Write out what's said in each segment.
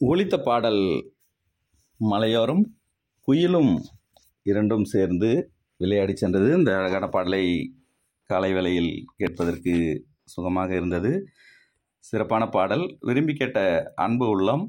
ஒலித்த பாடல் மலையோரம் குயிலும் இரண்டும் சேர்ந்து விளையாடி சென்றது இந்த அழகான பாடலை காலை வேளையில் கேட்பதற்கு சுகமாக இருந்தது சிறப்பான பாடல் விரும்பி கேட்ட அன்பு உள்ளம்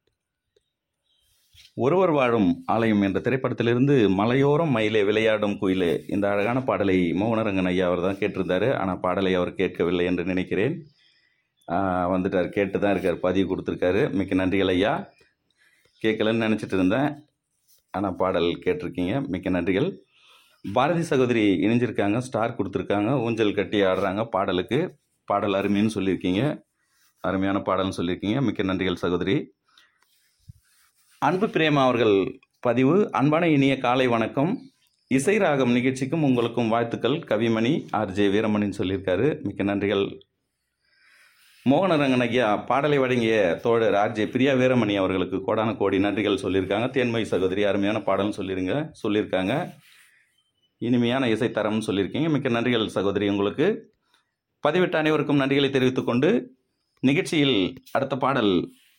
ஒருவர் வாழும் ஆலயம் என்ற திரைப்படத்திலிருந்து மலையோரம் மயிலே விளையாடும் குயிலே இந்த அழகான பாடலை மோகனரங்கன் ஐயா அவர் தான் கேட்டிருந்தாரு ஆனால் பாடலை அவர் கேட்கவில்லை என்று நினைக்கிறேன் ஆஹ் வந்துட்டார் கேட்டு தான் இருக்கார் பதிவு கொடுத்துருக்காரு மிக்க நன்றிகள் ஐயா கேட்கலன்னு நினச்சிட்டு இருந்தேன் ஆனால் பாடல் கேட்டிருக்கீங்க மிக்க நன்றிகள் பாரதி சகோதரி இணைஞ்சிருக்காங்க ஸ்டார் கொடுத்துருக்காங்க ஊஞ்சல் கட்டி ஆடுறாங்க பாடலுக்கு பாடல் அருமைன்னு சொல்லியிருக்கீங்க அருமையான பாடல்னு சொல்லியிருக்கீங்க மிக்க நன்றிகள் சகோதரி அன்பு பிரேமா அவர்கள் பதிவு அன்பான இனிய காலை வணக்கம் இசை ராகம் நிகழ்ச்சிக்கும் உங்களுக்கும் வாழ்த்துக்கள் கவிமணி ஆர்ஜே வீரமணின்னு சொல்லியிருக்காரு மிக்க நன்றிகள் மோகனரங்கன் ஐயா பாடலை வழங்கிய தோழர் ஆர்ஜே பிரியா வீரமணி அவர்களுக்கு கோடான கோடி நன்றிகள் சொல்லியிருக்காங்க தேன்மை சகோதரி அருமையான பாடல்னு சொல்லிருங்க சொல்லியிருக்காங்க இனிமையான இசைத்தரம்னு சொல்லியிருக்கீங்க மிக்க நன்றிகள் சகோதரி உங்களுக்கு பதிவிட்ட அனைவருக்கும் நன்றிகளை தெரிவித்துக் கொண்டு நிகழ்ச்சியில் அடுத்த பாடல்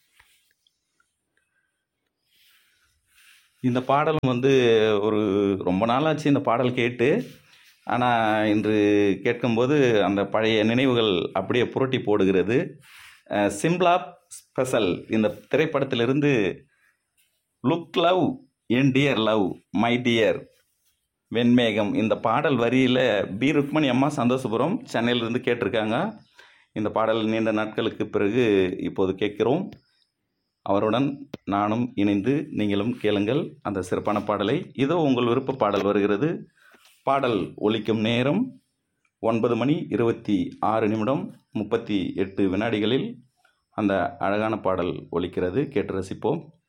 இந்த பாடலும் வந்து ஒரு ரொம்ப நாளாச்சு இந்த பாடல் கேட்டு ஆனால் இன்று கேட்கும்போது அந்த பழைய நினைவுகள் அப்படியே புரட்டி போடுகிறது அஹ், சிம்லா ஸ்பெஷல் இந்த திரைப்படத்திலிருந்து லுக் லவ் என் டியர் லவ் மை டியர் வெண்மேகம் இந்த பாடல் வரியில் பி ருக்மணி அம்மா சந்தோஷபுரம் சென்னையிலிருந்து கேட்டிருக்காங்க இந்த பாடல் நீண்ட நாட்களுக்கு பிறகு இப்போது கேட்கிறோம் அவருடன் நானும் இணைந்து நீங்களும் கேளுங்கள் அந்த சிறப்பான பாடலை இதோ உங்கள் விருப்ப பாடல் வருகிறது பாடல் ஒலிக்கும் நேரம் ஒன்பது மணி இருபத்தி ஆறு நிமிடம் முப்பத்தி எட்டு வினாடிகளில் அந்த அழகான பாடல் ஒலிக்கிறது கேட்டு ரசிப்போம்